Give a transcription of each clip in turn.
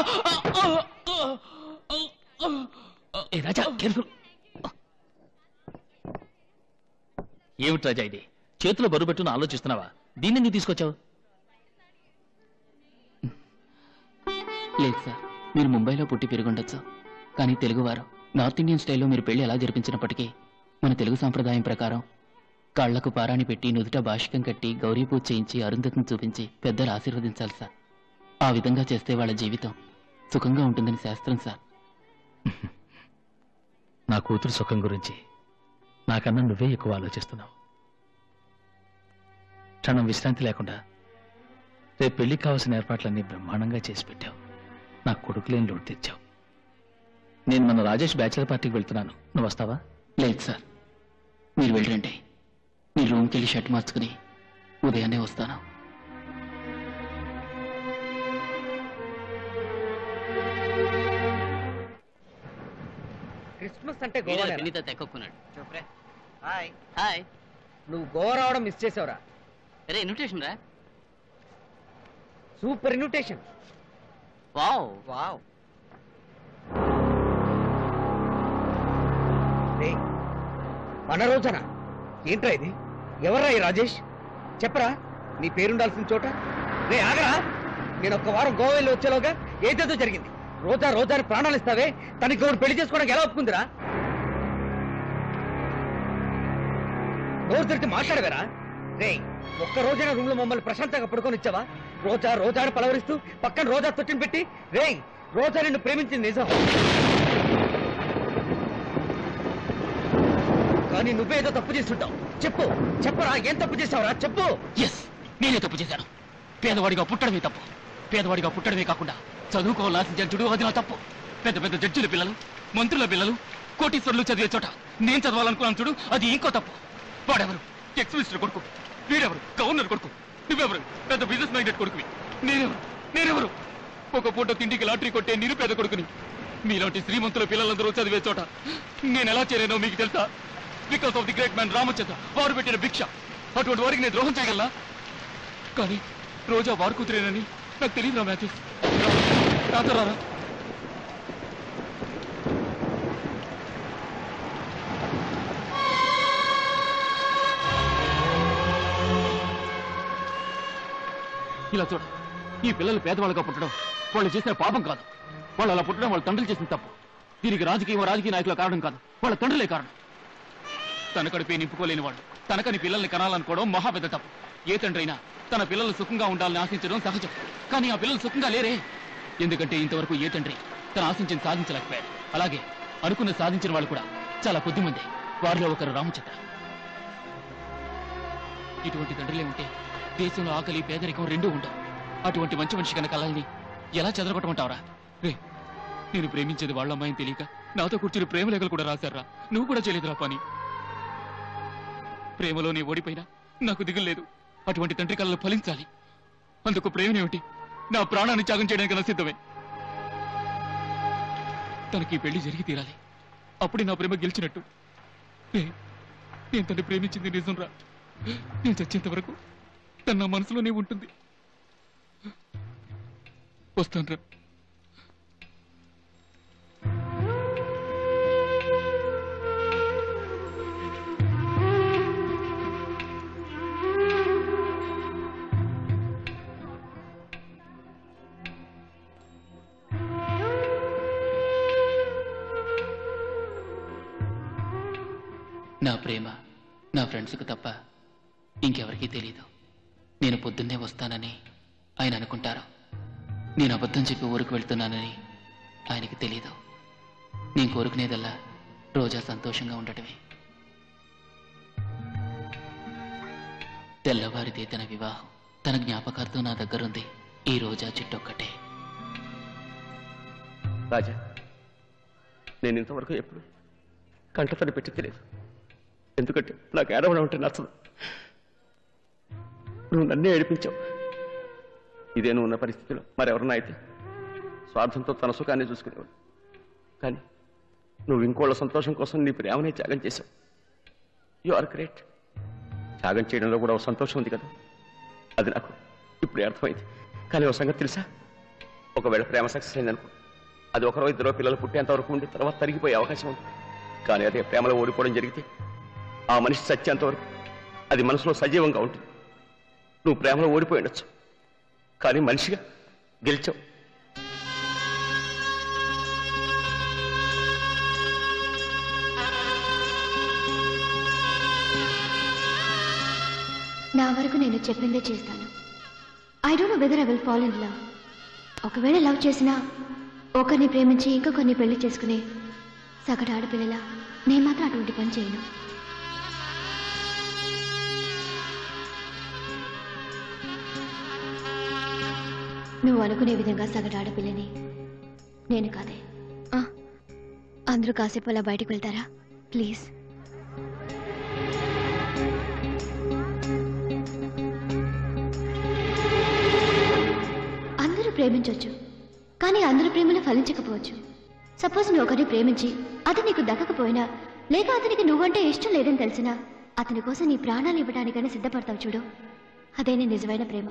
ఏ రాజా careful ఏమిటి రాజా ఇది చేతిలో బరువు పెట్టుకుని ఆలోచిస్తున్నావా దీన్ని ఎందుకు తీసుకొచ్చావు లేదు సార్ మీరు ముంబైలో పుట్టి పెరుగుండొచ్చు కానీ తెలుగువారు నార్త్ ఇండియన్ స్టైల్లో మీరు పెళ్లి ఎలా జరిపించినప్పటికీ మన తెలుగు సాంప్రదాయం ప్రకారం కాళ్లకు పారాణి పెట్టి నుదుట భాషికం కట్టి గౌరీ పూజ చేయించి అరుంధతిని చూపించి పెద్దలు ఆశీర్వదించాలి సార్ ఆ విధంగా చేస్తే వాళ్ళ జీవితం సుఖంగా ఉంటుందని శాస్త్రం సార్ నా కూతురు సుఖం గురించి నాకన్నా నువ్వే ఎక్కువ ఆలోచిస్తున్నావు క్షణం విశ్రాంతి లేకుండా రేపు పెళ్లికి కావాల్సిన ఏర్పాట్లన్నీ బ్రహ్మాండంగా చేసి పెట్టావు నా కొడుకు లేని లోటు తెచ్చావు నేను మన రాజేష్ బ్యాచిలర్ పార్టీకి వెళ్తున్నాను నువ్వు వస్తావా లేదు సార్ మీరు వెళ్ళండి మీ రూమ్కి వెళ్ళి షర్ట్ మార్చుకుని ఉదయాన్నే వస్తాను క్రిస్మస్ అంటే గోవా తెక్కున్నాడు హాయ్ హాయ్ నువ్వు గోవా రావడం మిస్ చేసావురా అరే ఇన్విటేషన్ రా సూపర్ ఇన్విటేషన్ వావ్ వావ్ మన రోజన ఏంట్రా ఇది ఎవర్రా ఈ రాజేష్ చెప్పరా నీ పేరుండాల్సిన చోట రే ఆగరా నేను ఒక్క వారం గోవా వెళ్ళి వచ్చేలోగా ఏదేదో జరిగింది రోజా రోజాని ప్రాణాలు ఇస్తావే తనకి ఒకడు పెళ్లి చేసుకోవడానికి ఎలా ఒప్పుకుందిరా నోరు తెరిచి మాట్లాడవేరా రే ఒక్క రోజైనా రూమ్ లో మమ్మల్ని ప్రశాంతంగా పడుకొని ఇచ్చావా రోజా రోజాని పలవరిస్తూ పక్కన రోజా తొట్టిని పెట్టి రే రోజా నిన్ను ప్రేమించింది నిజం కానీ నువ్వేదో తప్పు చేస్తుంటావు చెప్పు చెప్పరా ఏం తప్పు చేసావురా చెప్పు ఎస్ నేనే తప్పు చేశాను పేదవాడిగా పుట్టడమే తప్పు పేదవాడిగా పుట్టడమే కాకుండా చదువుకోవాల్సిన జడ్జుడు అది నా తప్పు పెద్ద పెద్ద జడ్జిల పిల్లలు మంత్రుల పిల్లలు కోటీశ్వరులు చదివే చోట నేను చదవాలనుకున్నాను చూడు అది ఇంకో తప్పు వాడెవరు ఎక్స్ మినిస్టర్ కొడుకు వీడెవరు గవర్నర్ కొడుకు నువ్వెవరు పెద్ద బిజినెస్ మైండెడ్ కొడుకువి నేనెవరు నేనెవరు ఒక పూట తిండికి లాటరీ కొట్టే నిరుపేద కొడుకుని మీలాంటి శ్రీమంతుల పిల్లలందరూ చదివే చోట నేను ఎలా చేరానో మీకు తెలుసా because of the great man Ramachandra వారు పెట్టిన భిక్ష అటువంటి వారికి నేను ద్రోహం చేయగలనా కానీ రోజా వారు కూతురేనని నాకు తెలియదు రా మ్యాథ్యూస్ నాతో రారా ఇలా చూడ ఈ పిల్లలు పేదవాళ్ళగా పుట్టడం వాళ్ళు చేసిన పాపం కాదు వాళ్ళు అలా పుట్టడం వాళ్ళ తండ్రులు చేసిన తప్పు దీనికి రాజకీయ రాజకీయ నాయకుల కారణం కాదు వాళ్ళ తండ్రులే కారణం తన కడిపే నింపుకోలేని వాడు తనకని పిల్లల్ని కనాలనుకోవడం మహా పెద్ద తప్పు ఏ తండ్రి అయినా తన పిల్లలు సుఖంగా ఉండాలని ఆశించడం సహజం కానీ ఆ పిల్లలు సుఖంగా లేరే ఎందుకంటే ఇంతవరకు ఏ తండ్రి తన ఆశించింది సాధించలేకపోయాడు అలాగే అనుకున్న సాధించిన వాళ్ళు కూడా చాలా కొద్దిమంది వారిలో ఒకరు రామచంద్ర ఇటువంటి తండ్రులే ఉంటే దేశంలో ఆకలి పేదరికం రెండూ ఉండవు అటువంటి మంచి మనిషి కనుక కలల్ని ఎలా చెదరగొట్టమంటావరా రే నేను ప్రేమించేది వాళ్ళ అమ్మాయిని తెలియక నాతో కూర్చుని ప్రేమ లేఖలు కూడా రాశారా నువ్వు కూడా చేయలేదురా పని ప్రేమలో నీ ఓడిపోయినా నాకు దిగులేదు అటువంటి తండ్రి కళలు ఫలించాలి అందుకు ప్రేమనేమిటి నా ప్రాణాన్ని త్యాగం చేయడానికి నా సిద్ధమే తనకి ఈ పెళ్లి జరిగి తీరాలి అప్పుడే నా ప్రేమ గెలిచినట్టు రే, నేను తను ప్రేమించింది నిజంరా నేను చచ్చేంత వరకు తన నా మనసులోనే ఉంటుంది వస్తాను నా ప్రేమ నా ఫ్రెండ్స్కి తప్ప ఇంకెవరికీ తెలీదు నేను పొద్దున్నే వస్తానని ఆయన అనుకుంటారు నేను అబద్ధం చెప్పి ఊరికి వెళ్తున్నానని ఆయనకి తెలీదు నేను కోరుకునేదల్లా రోజా సంతోషంగా ఉండటమే తెల్లవారితే తన వివాహం తన జ్ఞాపకార్థం నా దగ్గరుంది ఈ రోజా చిట్టొక్కటే రాజా నేను ఇంతవరకు ఎప్పుడు కంటతడి పెట్టి తెలియదు ఎందుకంటే నాకు ఏడవడం అంటే నచ్చదు నువ్వు నన్నే ఏడిపించావు ఇదే నువ్వు ఉన్న పరిస్థితిలో మరెవరన్నా అయితే స్వార్థంతో తన సుఖాన్ని చూసుకునేవాడు కానీ నువ్వు ఇంకోళ్ళ సంతోషం కోసం నీ ప్రేమనే త్యాగం చేశావు యు ఆర్ గ్రేట్ త్యాగం చేయడంలో కూడా ఒక సంతోషం ఉంది కదా అది నాకు ఇప్పుడే అర్థమైంది కానీ ఒక సంగతి తెలుసా ఒకవేళ ప్రేమ సక్సెస్ అయిందనుకో అది ఒకరో ఇద్దరు పిల్లలు పుట్టేంత వరకు ఉండి తర్వాత తరిగిపోయే అవకాశం ఉంది కానీ అదే ప్రేమలో ఓడిపోవడం జరిగితే ఆ మనిషి చచ్చేంత వరకు అది మనసులో సజీవంగా ఉంటుంది నువ్వు ప్రేమలో ఓడిపోయి ఉండొచ్చు కానీ మనిషిగా గెలిచావు నా వరకు నేను చెప్పిందే చేస్తాను I don't know whether I will fall in love ఒకవేళ లవ్ చేసినా ఒకరిని ప్రేమించి ఇంకొకరిని పెళ్లి చేసుకునే సగటు ఆడపిల్లలా నేను మాత్రం అటువంటి పని చేయను నువ్వు అనుకునే విధంగా సగటు ఆడపిల్లని నేను కాదే ఆ, అందరూ కాసేపు అలా బయటకు వెళ్తారా ప్లీజ్ అందరూ ప్రేమించవచ్చు కానీ అందరూ ప్రేమలు ఫలించకపోవచ్చు సపోజ్ నువ్వు ఒకరిని ప్రేమించి అది నీకు దక్కకపోయినా లేక అతనికి నువ్వంటే ఇష్టం లేదని తెలిసినా అతని కోసం నీ ప్రాణాలు ఇవ్వడానికైనా సిద్ధపడతావు చూడు అదే నీ నిజమైన ప్రేమ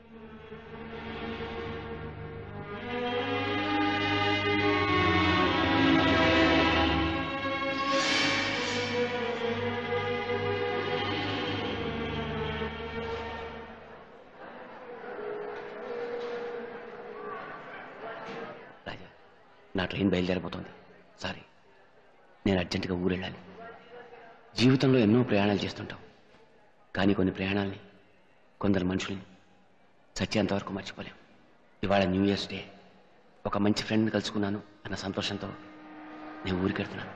రాజా నా ట్రైన్ బయలుదేరిపోతుంది సారీ నేను అర్జెంటుగా ఊరు వెళ్ళాలి జీవితంలో ఎన్నో ప్రయాణాలు చేస్తుంటాం కానీ కొన్ని ప్రయాణాలని కొందరు మనుషుల్ని చచ్చేంత వరకు మర్చిపోలేం ఇవాళ న్యూ ఇయర్స్ డే ఒక మంచి ఫ్రెండ్ని కలుసుకున్నాను అన్న సంతోషంతో నేను ఊరికి వెళ్తున్నాను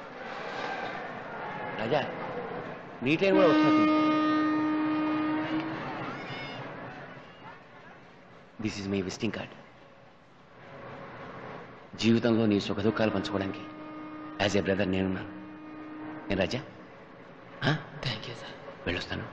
రాజా నీ ట్రైన్ కూడా వస్తుంది this is my visiting card జీవితంలో నీ సుఖ దుఃఖాలు పంచుకోవడానికి యాజ్ ఏ బ్రదర్ నేనున్నాను నేను రాజా థ్యాంక్ యూ సార్ వెళ్ళొస్తాను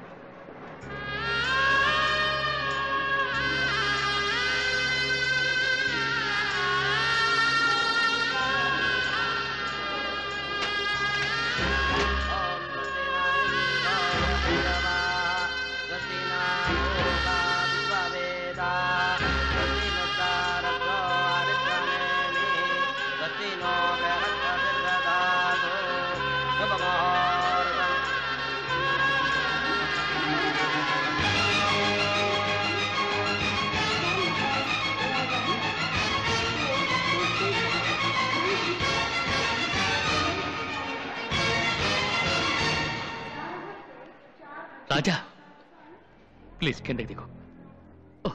రాజా ప్లీజ్ కిందకి దిగు ఓ.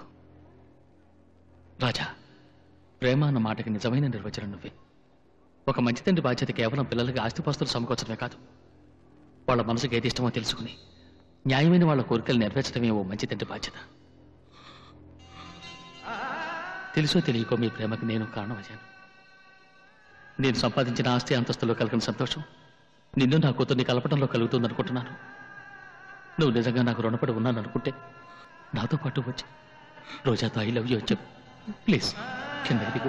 రాజా ప్రేమ అన్న మాటకి నిజమైన నిర్వచనం నువ్వే ఒక మంచి తండ్రి బాధ్యత కేవలం పిల్లలకి ఆస్తిపాస్తులు సమకూర్చడమే కాదు వాళ్ళ మనసుకి ఏది ఇష్టమో తెలుసుకుని న్యాయమైన వాళ్ళ కోరికలు నెరవేర్చడమే ఓ మంచి తండ్రి బాధ్యత తెలుసో తెలియకో మీ ప్రేమకి నేను కారణమయ్యాను నేను సంపాదించిన ఆస్తి అంతస్తులో కలిగిన సంతోషం నిన్ను నా కూతుర్ని కలపడంలో కలుగుతుందనుకుంటున్నాను నువ్వు నిజంగా నాకు రుణపడి ఉన్నాను అనుకుంటే నాతో పాటు వచ్చి రోజాతో ఐ లవ్ యూ చెప్పు ప్లీజ్ కిందకి దిగు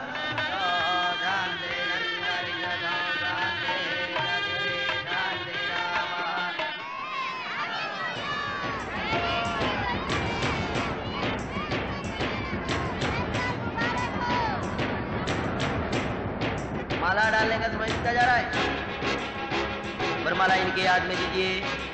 माला डालने का समय कितना जा रहा है वरमाला इनके याद में दीजिए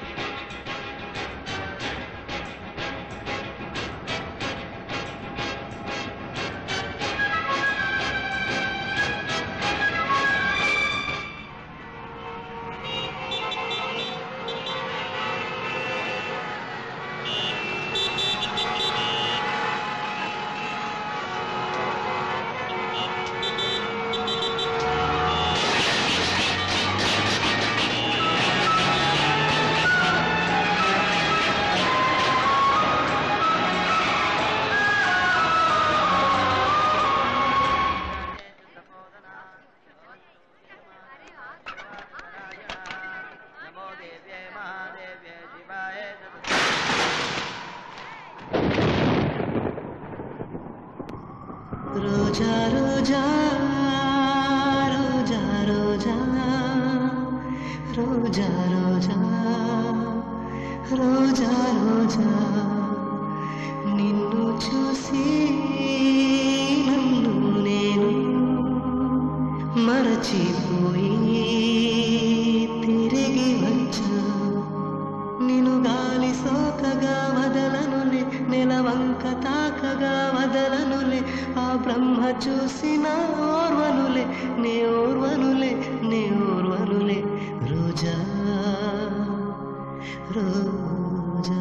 नमो देव्ये महादेव्ये शिवाय రోజా రోజా రోజా రోజా రోజా రోజా రోజా రోజా నిన్ను చూసి చూసిన ఓర్వనులే నే ఓర్వనులే నే ఓర్వనులే Roja Roja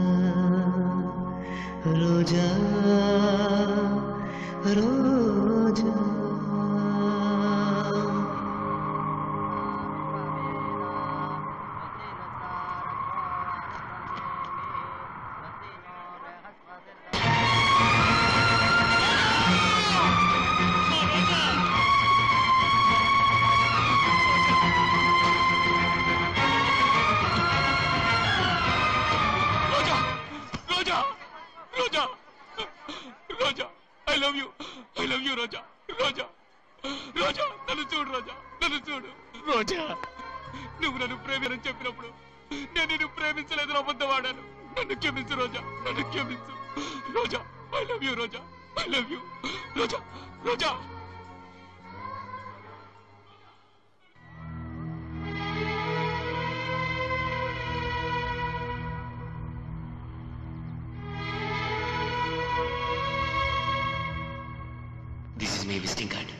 Roja Roja Roja Roja Roja Roja I love you I love you Roja Roja Roja నన్ను చూడు రోజా నన్ను చూడు రోజా నువ్వు నన్ను ప్రేమిరని చెప్పినప్పుడు నేను నిన్ను ప్రేమించలేదు అబద్ధవాడాను నన్ను క్షమించు రోజా నన్ను క్షమించు Roja I love you Roja I love you Roja Roja this is my visiting card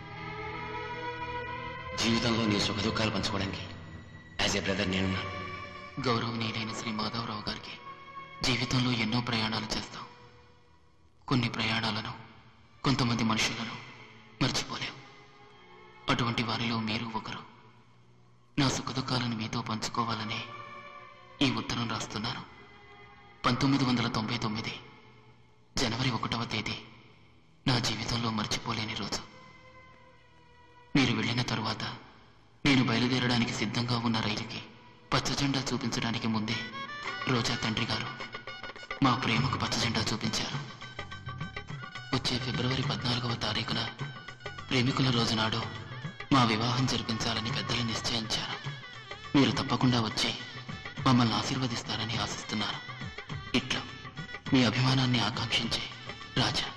జీవితంలో నీ సుఖ దుఃఖాలు పంచుకోవడానికి యాజ్ ఏ బ్రదర్ నేనున్నాను గౌరవనీయులైన శ్రీ మాధవరావు గారికి జీవితంలో ఎన్నో ప్రయాణాలు చేస్తాం కొన్ని ప్రయాణాలను కొంతమంది మనుషులను మర్చిపోలేం అటువంటి వారిలో మీరు ఒకరు నా సుఖదుఖాలను మీతో పంచుకోవాలని ఈ ఉత్తరం రాస్తున్నాను పంతొమ్మిది వందల తొంభై తొమ్మిది జనవరి ఒకటవ తేదీ నా జీవితంలో మర్చిపోలేని రోజు మీరు వెళ్ళిన తరువాత నేను బయలుదేరడానికి సిద్ధంగా ఉన్న రైలుకి పచ్చ జెండా చూపించడానికి ముందే రోజా తండ్రి గారు మా ప్రేమకు పచ్చ జెండా చూపించారు వచ్చే ఫిబ్రవరి పద్నాలుగవ తారీఖున ప్రేమికుల రోజు నాడు మా వివాహం జరిపించాలని పెద్దలు నిశ్చయించారు మీరు తప్పకుండా వచ్చి మమ్మల్ని ఆశీర్వదిస్తారని ఆశిస్తున్నాను ఇట్లా మీ అభిమానాన్ని ఆకాంక్షించే రాజా